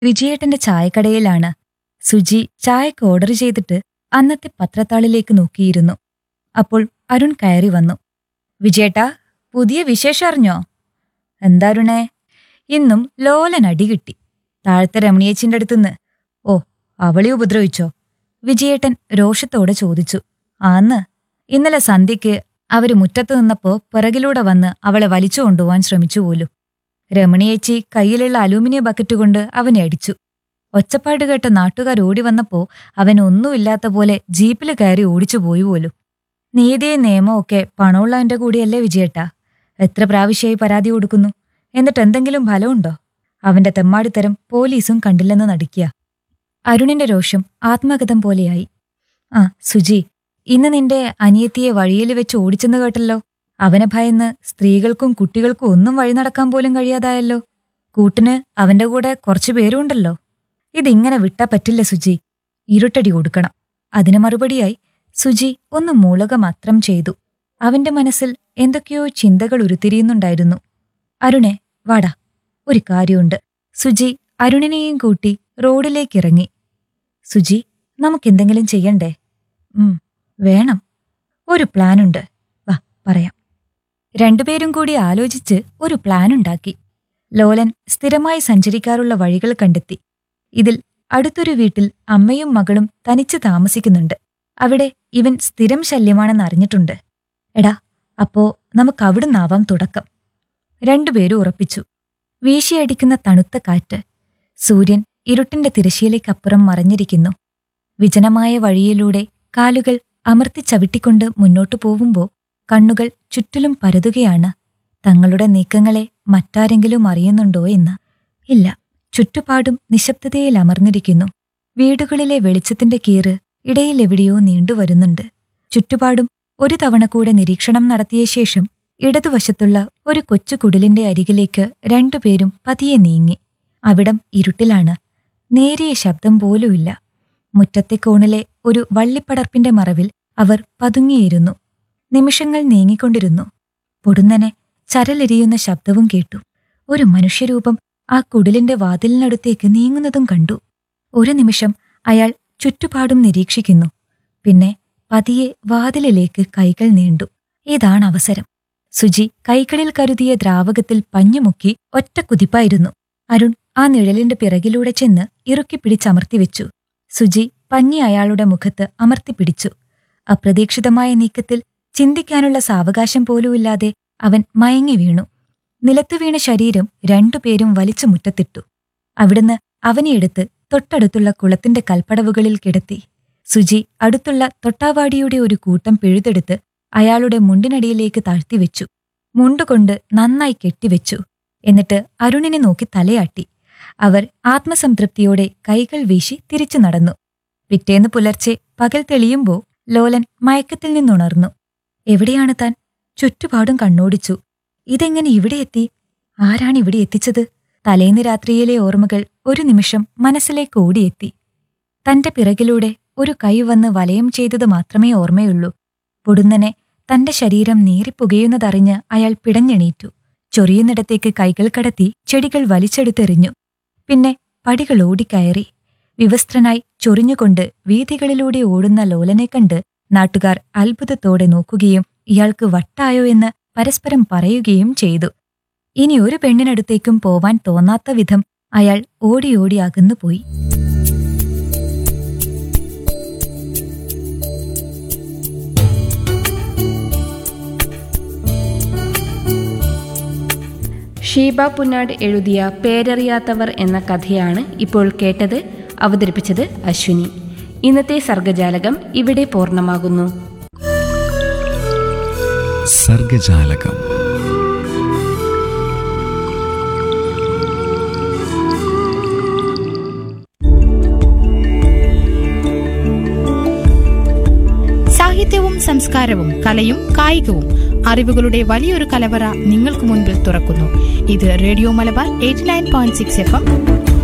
വിജയേട്ടന്റെ ചായക്കടയിലാണ് സുജി ചായക്ക് ഓർഡർ ചെയ്തിട്ട് അന്നത്തെ പത്രത്താളിലേക്ക് നോക്കിയിരുന്നു അപ്പോൾ അരുൺ കയറി വന്നു വിജയേട്ടാ പുതിയ വിശേഷം അറിഞ്ഞോ എന്താരുണേ ഇന്നും ലോലൻ അടി കിട്ടി താഴത്തെ രമണിയേച്ചിന്റെ അടുത്തുനിന്ന് ഓ അവളെ ഉപദ്രവിച്ചോ വിജയേട്ടൻ രോഷത്തോടെ ചോദിച്ചു ആന്ന് ഇന്നലെ സന്ധ്യയ്ക്ക് അവര് മുറ്റത്ത് നിന്നപ്പോ പിറകിലൂടെ വന്ന് അവളെ വലിച്ചു കൊണ്ടുപോവാൻ ശ്രമിച്ചു പോലും രമണിയേച്ചി കയ്യിലുള്ള അലൂമിനിയം ബക്കറ്റ് കൊണ്ട് അവനെ അടിച്ചു ഒച്ചപ്പാട് കേട്ട നാട്ടുകാർ ഓടി വന്നപ്പോ അവൻ ഒന്നുമില്ലാത്ത പോലെ ജീപ്പിൽ കയറി ഓടിച്ചു പോയി പോലും നീതിയും നിയമവും ഒക്കെ പണമുള്ളവന്റെ കൂടിയല്ലേ വിജയേട്ടാ എത്ര പ്രാവശ്യമായി പരാതി കൊടുക്കുന്നു എന്നിട്ട് എന്തെങ്കിലും ഫലമുണ്ടോ അവന്റെ തെമ്മാടിത്തരം പോലീസും കണ്ടില്ലെന്ന് നടിക്കുക അരുണിന്റെ രോഷം ആത്മഗതം പോലെയായി ആ സുജി ഇന്ന് നിന്റെ അനിയത്തിയെ വഴിയിൽ വെച്ച് ഓടിച്ചെന്ന് കേട്ടല്ലോ അവനെ ഭയന്ന് സ്ത്രീകൾക്കും കുട്ടികൾക്കും ഒന്നും വഴി നടക്കാൻ പോലും കഴിയാതായല്ലോ കൂട്ടിന് അവന്റെ കൂടെ കുറച്ചു പേരുണ്ടല്ലോ ഇതിങ്ങനെ വിട്ടാ പറ്റില്ല സുജി ഇരുട്ടടി കൊടുക്കണം അതിന് മറുപടിയായി സുജി ഒന്ന് മൂളക മാത്രം ചെയ്തു അവന്റെ മനസ്സിൽ എന്തൊക്കെയോ ചിന്തകൾ ഉരുത്തിരിയുന്നുണ്ടായിരുന്നു അരുണെ വാടാ ഒരു കാര്യമുണ്ട് സുജി അരുണിനെയും കൂട്ടി റോഡിലേക്കിറങ്ങി സുജി നമുക്കെന്തെങ്കിലും ചെയ്യണ്ടേ ഉം വേണം ഒരു പ്ലാനുണ്ട് വാ പറയാം രണ്ടുപേരും കൂടി ആലോചിച്ച് ഒരു പ്ലാനുണ്ടാക്കി ലോലൻ സ്ഥിരമായി സഞ്ചരിക്കാറുള്ള വഴികൾ കണ്ടെത്തി ഇതിൽ അടുത്തൊരു വീട്ടിൽ അമ്മയും മകളും തനിച്ച് താമസിക്കുന്നുണ്ട് അവിടെ ഇവൻ സ്ഥിരം ശല്യമാണെന്ന് അറിഞ്ഞിട്ടുണ്ട് എടാ അപ്പോ നമുക്കവിടുന്നാവാം തുടക്കം രണ്ടുപേരും ഉറപ്പിച്ചു വീശിയടിക്കുന്ന തണുത്ത കാറ്റ് സൂര്യൻ ഇരുട്ടിന്റെ തിരശ്ശീലയ്ക്കപ്പുറം മറഞ്ഞിരിക്കുന്നു വിജനമായ വഴിയിലൂടെ കാലുകൾ അമർത്തി ചവിട്ടിക്കൊണ്ട് മുന്നോട്ടു പോവുമ്പോൾ കണ്ണുകൾ ചുറ്റിലും പരതുകയാണ് തങ്ങളുടെ നീക്കങ്ങളെ മറ്റാരെങ്കിലും അറിയുന്നുണ്ടോ എന്ന് ഇല്ല ചുറ്റുപാടും നിശബ്ദതയിൽ അമർന്നിരിക്കുന്നു വീടുകളിലെ വെളിച്ചത്തിന്റെ കീറ് ഇടയിൽ എവിടെയോ നീണ്ടുവരുന്നുണ്ട് ചുറ്റുപാടും ഒരു തവണ കൂടെ നിരീക്ഷണം നടത്തിയ ശേഷം ഇടതുവശത്തുള്ള ഒരു കൊച്ചു കുടിലിന്റെ അരികിലേക്ക് രണ്ടുപേരും പതിയെ നീങ്ങി അവിടം ഇരുട്ടിലാണ് നേരിയ ശബ്ദം പോലുമില്ല മുറ്റത്തെ കോണിലെ ഒരു വള്ളിപ്പടർപ്പിന്റെ മറവിൽ അവർ പതുങ്ങിയിരുന്നു നിമിഷങ്ങൾ നീങ്ങിക്കൊണ്ടിരുന്നു പൊടുന്നനെ ചരലെരിയുന്ന ശബ്ദവും കേട്ടു ഒരു മനുഷ്യരൂപം ആ കുടിലിന്റെ വാതിലിനടുത്തേക്ക് നീങ്ങുന്നതും കണ്ടു ഒരു നിമിഷം അയാൾ ചുറ്റുപാടും നിരീക്ഷിക്കുന്നു പിന്നെ പതിയെ വാതിലിലേക്ക് കൈകൾ നീണ്ടു ഇതാണ് അവസരം സുജി കൈകളിൽ കരുതിയ ദ്രാവകത്തിൽ പഞ്ഞുമുക്കി ഒറ്റ കുതിപ്പായിരുന്നു അരുൺ ആ നിഴലിന്റെ പിറകിലൂടെ ചെന്ന് ഇറുക്കി പിടിച്ചമർത്തിവെച്ചു സുജി പഞ്ഞി അയാളുടെ മുഖത്ത് അമർത്തിപ്പിടിച്ചു അപ്രതീക്ഷിതമായ നീക്കത്തിൽ ചിന്തിക്കാനുള്ള സാവകാശം പോലുമില്ലാതെ അവൻ മയങ്ങി വീണു നിലത്തു വീണ ശരീരം രണ്ടുപേരും വലിച്ചു മുറ്റത്തിട്ടു അവിടുന്ന് അവനെ എടുത്ത് തൊട്ടടുത്തുള്ള കുളത്തിന്റെ കൽപ്പടവുകളിൽ കിടത്തി സുജി അടുത്തുള്ള തൊട്ടാവാടിയുടെ ഒരു കൂട്ടം പിഴുതെടുത്ത് അയാളുടെ മുണ്ടിനടിയിലേക്ക് താഴ്ത്തിവെച്ചു മുണ്ടുകൊണ്ട് നന്നായി കെട്ടിവെച്ചു എന്നിട്ട് അരുണിനെ നോക്കി തലയാട്ടി അവർ ആത്മസംതൃപ്തിയോടെ കൈകൾ വീശി തിരിച്ചു നടന്നു പിറ്റേന്ന് പുലർച്ചെ പകൽ തെളിയുമ്പോൾ ലോലൻ മയക്കത്തിൽ നിന്നുണർന്നു എവിടെയാണ് താൻ ചുറ്റുപാടും കണ്ണോടിച്ചു ഇതെങ്ങനെ ഇവിടെ എത്തി ആരാണ് ഇവിടെ എത്തിച്ചത് തലേന്ന് രാത്രിയിലെ ഓർമ്മകൾ ഒരു നിമിഷം മനസ്സിലേക്ക് ഓടിയെത്തി തന്റെ പിറകിലൂടെ ഒരു കൈ വന്ന് വലയം ചെയ്തത് മാത്രമേ ഓർമ്മയുള്ളൂ പൊടുന്നനെ തന്റെ ശരീരം നീറിപ്പുകയുന്നതറിഞ്ഞ് അയാൾ പിടഞ്ഞെണീറ്റു ചൊറിയുന്നിടത്തേക്ക് കൈകൾ കടത്തി ചെടികൾ വലിച്ചെടുത്തെറിഞ്ഞു പിന്നെ പടികൾ ഓടിക്കയറി വിവസ്ത്രനായി ചൊറിഞ്ഞുകൊണ്ട് വീഥികളിലൂടെ ഓടുന്ന ലോലനെ കണ്ട് നാട്ടുകാർ അത്ഭുതത്തോടെ നോക്കുകയും ഇയാൾക്ക് വട്ടായോ എന്ന് പരസ്പരം പറയുകയും ചെയ്തു ഇനി ഒരു പെണ്ണിനടുത്തേക്കും പോവാൻ തോന്നാത്ത വിധം അയാൾ ഓടി ഓടി അകന്നുപോയി ഷീബ പുന്നാട് എഴുതിയ പേരറിയാത്തവർ എന്ന കഥയാണ് ഇപ്പോൾ കേട്ടത് അവതരിപ്പിച്ചത് അശ്വിനി ഇന്നത്തെ സർഗജാലകം ഇവിടെ പൂർണ്ണമാകുന്നു സർഗജാലകം സാഹിത്യവും സംസ്കാരവും കലയും കായികവും അറിവുകളുടെ വലിയൊരു കലവറ നിങ്ങൾക്ക് മുൻപിൽ തുറക്കുന്നു ഇത് radio Malabar eighty nine point six F M